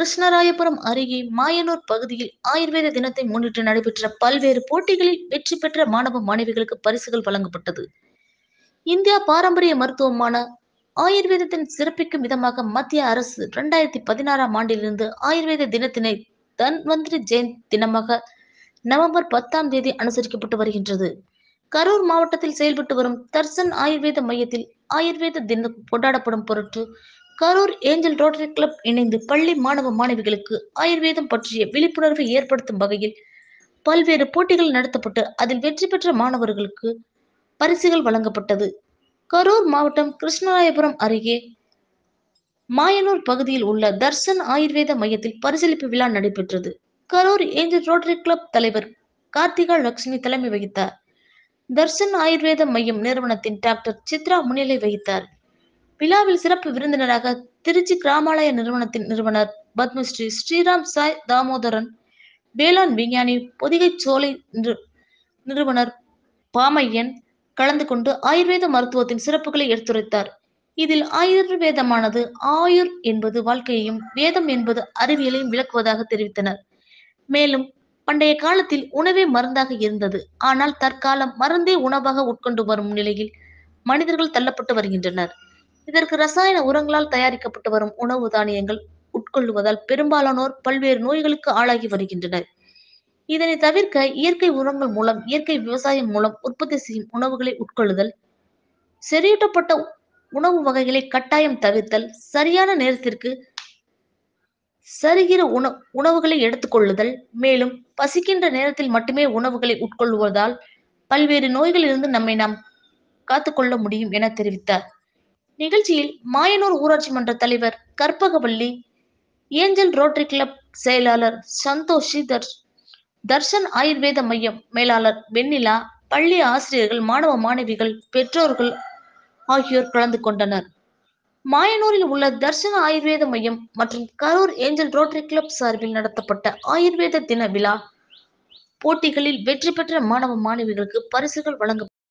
கிருஷ்ணராயபுரம் அருகே மாயனூர் பகுதியில் ஆயுர்வேத தினத்தை முன்னிட்டு நடைபெற்ற பல்வேறு போட்டிகளில் வெற்றி பெற்ற மாணவ மாணவிகளுக்கு பரிசுகள் வழங்கப்பட்டது இந்தியா பாரம்பரிய மருத்துவமான ஆயுர்வேதத்தின் சிறப்பிக்கும் விதமாக மத்திய அரசு இரண்டாயிரத்தி பதினாறாம் ஆண்டிலிருந்து ஆயுர்வேத தினத்தினை தன்வந்திரி ஜெயந்த் தினமாக நவம்பர் பத்தாம் தேதி அனுசரிக்கப்பட்டு வருகின்றது கரூர் மாவட்டத்தில் செயல்பட்டு வரும் தர்சன் ஆயுர்வேத மையத்தில் ஆயுர்வேத தினம் கொண்டாடப்படும் பொருட்டு கரூர் ஏஞ்சல் ரோட்டரி கிளப் இணைந்து பள்ளி மாணவ மாணவிகளுக்கு ஆயுர்வேதம் பற்றிய விழிப்புணர்வை ஏற்படுத்தும் வகையில் பல்வேறு போட்டிகள் நடத்தப்பட்டு அதில் வெற்றி பெற்ற மாணவர்களுக்கு பரிசுகள் வழங்கப்பட்டது கரூர் மாவட்டம் கிருஷ்ணராயபுரம் அருகே மாயனூர் பகுதியில் உள்ள தர்சன் ஆயுர்வேத மையத்தில் பரிசளிப்பு விழா நடைபெற்றது கரூர் ஏஞ்சல் ரோட்டரி கிளப் தலைவர் கார்த்திகா லட்சுமி தலைமை வகித்தார் தர்சன் ஆயுர்வேத மையம் நிறுவனத்தின் டாக்டர் சித்ரா முன்னிலை வகித்தார் விழாவில் சிறப்பு விருந்தினராக திருச்சி கிராமாலய நிறுவனத்தின் நிறுவனர் பத்மஸ்ரீ ஸ்ரீராம் சாய் தாமோதரன் வேளாண் விஞ்ஞானி பொதிகை சோலை நிறு- நிறுவனர் பாமையன் கலந்து கொண்டு ஆயுர்வேத மருத்துவத்தின் சிறப்புகளை எடுத்துரைத்தார் இதில் ஆயுர்வேதமானது ஆயுர் என்பது வாழ்க்கையையும் வேதம் என்பது அறிவியலையும் விளக்குவதாக தெரிவித்தனர் மேலும் பண்டைய காலத்தில் உணவே மருந்தாக இருந்தது ஆனால் தற்காலம் மருந்தே உணவாக உட்கொண்டு வரும் நிலையில் மனிதர்கள் தள்ளப்பட்டு வருகின்றனர் இதற்கு ரசாயன உரங்களால் தயாரிக்கப்பட்டு வரும் உணவு தானியங்கள் உட்கொள்ளுவதால் பெரும்பாலானோர் பல்வேறு நோய்களுக்கு ஆளாகி வருகின்றனர் இதனை தவிர்க்க இயற்கை உரங்கள் மூலம் இயற்கை விவசாயம் மூலம் உற்பத்தி செய்யும் உணவுகளை உட்கொள்ளுதல் செறியூட்டப்பட்ட உணவு வகைகளை கட்டாயம் தவிர்த்தல் சரியான நேரத்திற்கு சரிகிற உண உணவுகளை எடுத்துக்கொள்ளுதல் மேலும் பசிக்கின்ற நேரத்தில் மட்டுமே உணவுகளை உட்கொள்வதால் பல்வேறு நோய்களிலிருந்து நம்மை நாம் காத்துக்கொள்ள முடியும் என தெரிவித்தார் நிகழ்ச்சியில் மாயனூர் ஊராட்சி மன்ற தலைவர் கற்பகவல்லி ஏஞ்சல் ரோட்டரி கிளப் செயலாளர் சந்தோஷி தர் தர்ஷன் ஆயுர்வேத மையம் மேலாளர் வெண்ணிலா பள்ளி ஆசிரியர்கள் மாணவ மாணவிகள் பெற்றோர்கள் ஆகியோர் கலந்து கொண்டனர் மாயனூரில் உள்ள தர்ஷன ஆயுர்வேத மையம் மற்றும் கரூர் ஏஞ்சல் ரோட்டரி கிளப் சார்பில் நடத்தப்பட்ட ஆயுர்வேத தின விழா போட்டிகளில் வெற்றி பெற்ற மாணவ மாணவிகளுக்கு பரிசுகள் வழங்க